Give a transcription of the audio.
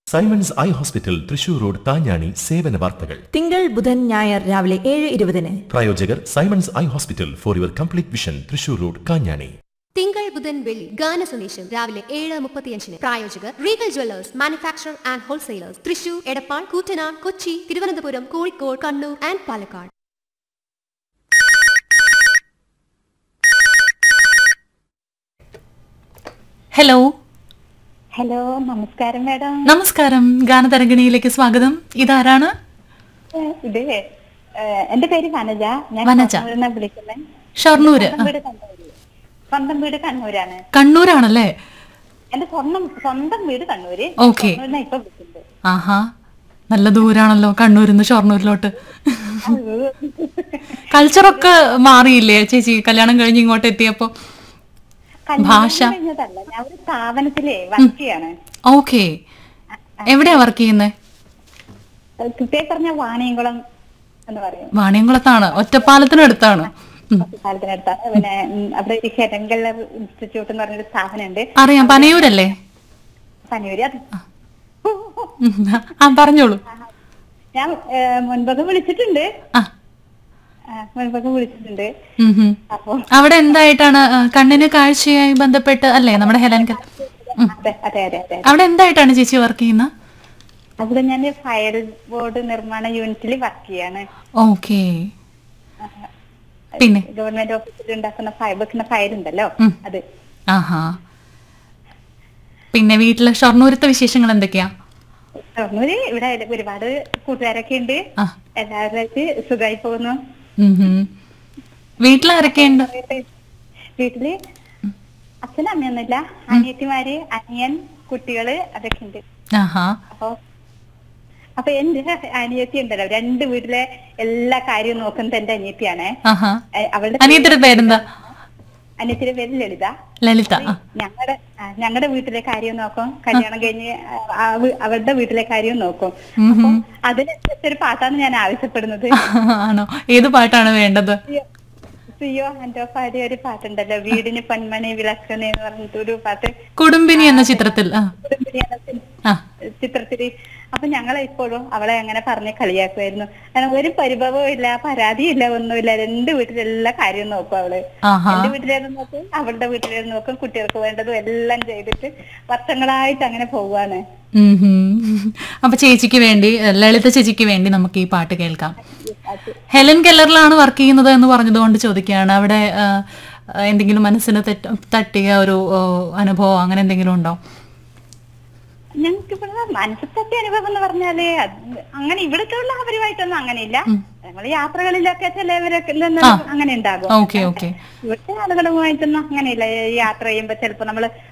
Symons eye hospital Thrissur road Thanjani സേവന വാർത്തകൾ തിങ്കൾ ബുധൻ ഞായർ രാവിലെ ഏഴ് ഇരുപതിന് പ്രായോജകർ Simons eye hospital for your complete vision Thrissur road Kanjani തിങ്കൾ ബുധൻ വെള്ളി ഗാന സന്ദേശം രാവിലെ ഏഴ് മുപ്പത്തിയഞ്ചിന് പ്രായോജകർ Regal jewellers manufacture and wholesalers Thrissur Edappal Koottanad Kochi Thiruvananthapuram Kozhikode Kannur and Palakkad hello hello നമസ്കാരം മാഡം നമസ്കാരം ഗാനതരംഗിണിയിലേക്ക് സ്വാഗതം ഇതാരാണ് ഏഹ് ഇത് ഏഹ് എന്റെ പേര് വനജ ഞാൻ വനജ. കണ്ണൂരിൽ വിളിക്കുന്നത് ഷൊർണൂര് സ്വന്തം വീട് കണ്ണൂര് സ്വന്തം വീട് കണ്ണൂരാണ് കണ്ണൂരാണല്ലേ എന്റെ സ്വന്തം സ്വന്തം വീട് കണ്ണൂര് ഓക്കെ കണ്ണൂരിനാ ഇപ്പൊ വിളിക്കുന്നത് ആഹാ നല്ല ദൂരാണല്ലോ കണ്ണൂരിൽ നിന്ന് ഷൊർണൂരിലോട്ട് കൾച്ചറൊക്കെ മാറിയില്ലേ ചേച്ചി കല്യാണം കഴിഞ്ഞ് ഇങ്ങോട്ട് എത്തിയപ്പോ കല്യാണം ഭാഷ. കഴിഞ്ഞതല്ല ഞാൻ ഒരു സ്ഥാപനത്തിലെ വർക്ക് ചെയ്യാണ് ഓക്കെ എവിടെയാ വർക്ക് ചെയ്യുന്നത് ഏഹ് കൃത്യമായി പറഞ്ഞ വാണിയംകുളം എന്ന് പറയും വാണിയംകുളത്താണ് ഒറ്റപ്പാലത്തിനടുത്താണ് ഉം. കാലത്തിനടുത്താണ് പിന്നെ ഉം, അവിടെ ഒരു ഹെരങ്കല്ലർ ഇൻസ്റ്റിറ്റ്യൂട്ട് എന്ന് പറഞ്ഞൊരു സ്ഥാപനമുണ്ട് അറിയാം പനയൂരല്ലേ പനയൂര് അത് ഉം. ആ പറഞ്ഞോളൂ ഞാൻ ഏഹ് മുൻപൊക്കെ വിളിച്ചിട്ടുണ്ട് ആ ആ, മുൻപൊക്കെ വിളിച്ചിട്ടുണ്ട് ഉം ഹും. അപ്പൊ അവിടെ എന്തായിട്ടാണ് ആ, കണ്ണിന് കാഴ്ചയായി ബന്ധപ്പെട്ട് അല്ലേ നമ്മുടെ ഹെലൻ കെ- അതെ അതെ അതെ അതെ അവിടെ എന്തായിട്ടാണ് ചേച്ചി വർക്ക് ചെയ്യുന്നത് അവിടെ ഞാൻ ഫയർ ബോർഡ് നിർമ്മാണ യൂണിറ്റിൽ വർക്ക് ചെയ്യാണ് ഓക്കെ പിന്നെ ഗവൺമെന്റ് ഓഫീസിൽ ഉണ്ടാക്കുന്ന ഫയർ വെക്കുന്ന ഫയർ ഉണ്ടല്ലോ ഉം. അത് ആഹാ പിന്നെ വീട്ടിലെ ഷൊർണൂരത്തെ വിശേഷങ്ങൾ എന്തൊക്കെയാ ഷൊർണൂര് ഇവിടെ ഒരുപാട് കൂട്ടുകാരൊക്കെ ഉണ്ട് ആ എല്ലാവരുമായിട്ട് സുഖമായി പോകുന്നു ഉം ഹും. വീട്ടിലാരൊക്കെയുണ്ട് വീട്ടില് അച്ഛനും അമ്മയൊന്നുമില്ല അനിയത്തിമാര് അനിയൻ കുട്ടികള് അതൊക്കെ ഉണ്ട് ആഹാ അപ്പൊ അപ്പൊ എന്റെ അനിയത്തി ഉണ്ടല്ലോ രണ്ട് വീട്ടിലെ എല്ലാ കാര്യവും നോക്കുന്നത് എന്റെ അനിയത്തിയാണ് ആഹാ അവളുടെ അനിയത്തിന്റെ പേരെന്താ അനിയത്തിന്റെ പേര് ലളിത ലളിത ആ. ഞങ്ങളുടെ ഞങ്ങളുടെ വീട്ടിലെ കാര്യം നോക്കും കല്യാണം കഴിഞ്ഞ് ആ വീ- അവരുടെ വീട്ടിലെ കാര്യം നോക്കും അപ്പൊ അതിനനുസരിച്ചൊരു പാട്ടാണ് ഞാൻ ആവശ്യപ്പെടുന്നത് ആണോ ഏത് പാട്ടാണ് വേണ്ടത് സിയോ ആൻഡോ പാടിയ ഒരു പാട്ടുണ്ടല്ലോ വീടിന് പൊന്മണി വിളക്കണ എന്ന് പറഞ്ഞിട്ട് ഒരു പാട്ട് കുടുംബിനി എന്ന ചിത്രത്തിൽ ആ കുടുംബിനി എന്ന സിനിമ ആ ചിത്രത്തില് അപ്പൊ ഞങ്ങൾ ഇപ്പോഴും അവളെ അങ്ങനെ പറഞ്ഞ് കളിയാക്കുമായിരുന്നു കാരണം ഒരു പരിഭവവും ഇല്ല പരാതിയും ഇല്ല ഒന്നുമില്ല രണ്ട് വീട്ടിലെല്ലാ കാര്യവും നോക്കും അവള് ആഹാ എന്റെ വീട്ടിലേത് നോക്കും അവളുടെ വീട്ടിലേത് നോക്കും കുട്ടികൾക്ക് വേണ്ടതും എല്ലാം ചെയ്തിട്ട് വർഷങ്ങളായിട്ട് അങ്ങനെ പോവാണ് ഉം ഹും. അപ്പൊ ചേച്ചിക്ക് വേണ്ടി ലളിത ചേച്ചിക്ക് വേണ്ടി നമുക്ക് ഈ പാട്ട് കേൾക്കാം ഹെലൻ കെല്ലറിലാണ് വർക്ക് ചെയ്യുന്നത് എന്ന് പറഞ്ഞതുകൊണ്ട് ചോദിക്കുകയാണ് അവിടെ ആ, എന്തെങ്കിലും മനസ്സിന് തെറ്റ തട്ടിയ ഒരു ആ, അനുഭവം അങ്ങനെ എന്തെങ്കിലും ഉണ്ടോ ഞങ്ങൾക്ക് ഇവിടെ മനസ്സിലത്തെ അനുഭവം എന്ന് പറഞ്ഞാല് അത് അങ്ങനെ ഇവിടുത്തെ ഉള്ള അവരുമായിട്ടൊന്നും അങ്ങനെയില്ല ഞങ്ങൾ യാത്രകളിലൊക്കെ ചിലവരൊക്കെ നിന്ന് അങ്ങനെ ഉണ്ടാകും ഓക്കെ ഓക്കെ ഇവിടുത്തെ ആളുകളുമായിട്ടൊന്നും അങ്ങനെയില്ല ഈ യാത്ര ചെയ്യുമ്പോ ചിലപ്പോ നമ്മള്